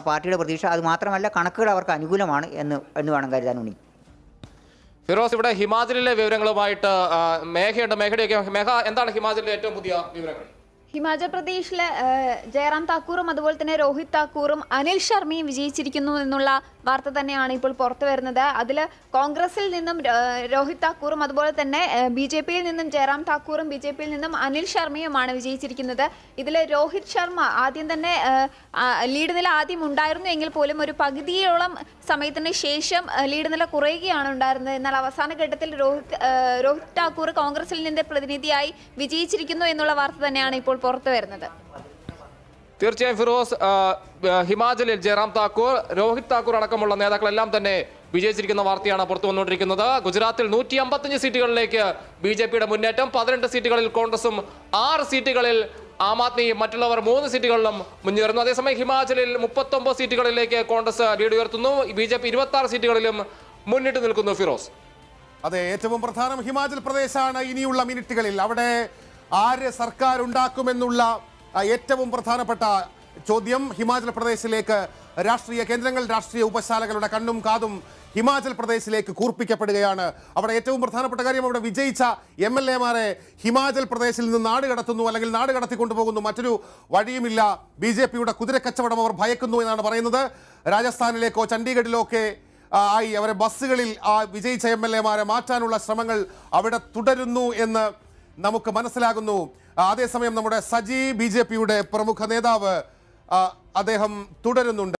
പാർട്ടിയുടെ പ്രതീക്ഷ അത് മാത്രമല്ല കണക്കുകൾ അവർക്ക് അനുകൂലമാണ് എന്ന് എന്ന് വേണം കരുതാൻ ഉണ്ണി ഫിറോസ് ഇവിടെ ഹിമാചലിലെ വിവരങ്ങളുമായിട്ട് ആ, മേഘയുണ്ട് മേഘയുടെയൊക്കെ മേഘ എന്താണ് ഹിമാചലിലെ ഏറ്റവും പുതിയ വിവരങ്ങൾ ഹിമാചൽ പ്രദേശിലെ ഏഹ്, ജയറാം താക്കൂറും അതുപോലെ തന്നെ രോഹിത് താക്കൂറും അനിൽ ശർമ്മയും വിജയിച്ചിരിക്കുന്നു എന്നുള്ള വാർത്ത തന്നെയാണ് ഇപ്പോൾ പുറത്തു വരുന്നത് അതിൽ കോൺഗ്രസിൽ നിന്നും ഏഹ്, രോഹിത് താക്കൂറും അതുപോലെ തന്നെ ബി ജെ പിയിൽ നിന്നും ജയറാം താക്കൂറും ബി ജെ പിയിൽ നിന്നും അനിൽ ശർമ്മയുമാണ് വിജയിച്ചിരിക്കുന്നത് ഇതിൽ രോഹിത് ശർമ്മ ആദ്യം തന്നെ ഏഹ്, ആ, ലീഡ് നില ആദ്യം ഉണ്ടായിരുന്നു എങ്കിൽ പോലും ഒരു പകുതിയോളം സമയത്തിന് ശേഷം ഏഹ്, ലീഡ് നില കുറയുകയാണ് ഉണ്ടായിരുന്നത് എന്നാൽ അവസാന ഘട്ടത്തിൽ രോഹിത് ഏഹ്, രോഹിത് താക്കൂർ കോൺഗ്രസിൽ നിന്ന് പ്രതിനിധിയായി വിജയിച്ചിരിക്കുന്നു എന്നുള്ള വാർത്ത തന്നെയാണ് ഇപ്പോൾ പുറത്തു വരുന്നത് തീർച്ചയായും ഫിറോസ് ആ, ആ, ഹിമാചലിൽ ജയറാം താക്കൂർ രോഹിത് താക്കൂർ അടക്കമുള്ള നേതാക്കളെല്ലാം തന്നെ വിജയിച്ചിരിക്കുന്ന വാർത്തയാണ് പുറത്തു വന്നുകൊണ്ടിരിക്കുന്നത് ഗുജറാത്തിൽ നൂറ്റി അമ്പത്തഞ്ച് സീറ്റുകളിലേക്ക് ബി ജെ പിയുടെ മുന്നേറ്റം പതിനെട്ട് സീറ്റുകളിൽ കോൺഗ്രസും ആറ് സീറ്റുകളിൽ ആം ആദ്മിയും മറ്റുള്ളവർ മൂന്ന് സീറ്റുകളിലും മുന്നേറുന്നു അതേസമയം ഹിമാചലിൽ മുപ്പത്തൊമ്പത് സീറ്റുകളിലേക്ക് കോൺഗ്രസ് ലീഡ് ഉയർത്തുന്നു ബി ജെ പി ഇരുപത്തി ആറ് സീറ്റുകളിലും മുന്നിട്ട് നിൽക്കുന്നു ഫിറോസ് അതെ ഏറ്റവും പ്രധാനം ഹിമാചൽ പ്രദേശാണ് ഇനിയുള്ള മിനിറ്റുകളിൽ അവിടെ ആര് സർക്കാർ ഉണ്ടാക്കുമെന്നുള്ള ആ, ഏറ്റവും പ്രധാനപ്പെട്ട ചോദ്യം ഹിമാചൽ പ്രദേശിലേക്ക് രാഷ്ട്രീയ കേന്ദ്രങ്ങൾ രാഷ്ട്രീയ ഉപശാലകളുടെ കണ്ണും കാതും ഹിമാചൽ പ്രദേശിലേക്ക് കൂർപ്പിക്കപ്പെടുകയാണ് അവിടെ ഏറ്റവും പ്രധാനപ്പെട്ട കാര്യം അവിടെ വിജയിച്ച എം എൽ എമാരെ ഹിമാചൽ പ്രദേശിൽ നിന്ന് നാട് കടത്തുന്നു അല്ലെങ്കിൽ നാട് കടത്തിക്കൊണ്ടുപോകുന്നു മറ്റൊരു വഴിയുമില്ല ബി ജെ പിയുടെ കുതിരക്കച്ചവടം അവർ ഭയക്കുന്നു എന്നാണ് പറയുന്നത് രാജസ്ഥാനിലേക്കോ ചണ്ഡീഗഡിലോ ഒക്കെ ആ, ആയി അവരെ ബസ്സുകളിൽ ആ വിജയിച്ച എം എൽ എമാരെ മാറ്റാനുള്ള ശ്രമങ്ങൾ അവിടെ തുടരുന്നു എന്ന് നമുക്ക് മനസ്സിലാകുന്നു ആ, അതേസമയം നമ്മുടെ സജി ബി ജെ പിയുടെ പ്രമുഖ നേതാവ് ആ, അദ്ദേഹം തുടരുന്നുണ്ട്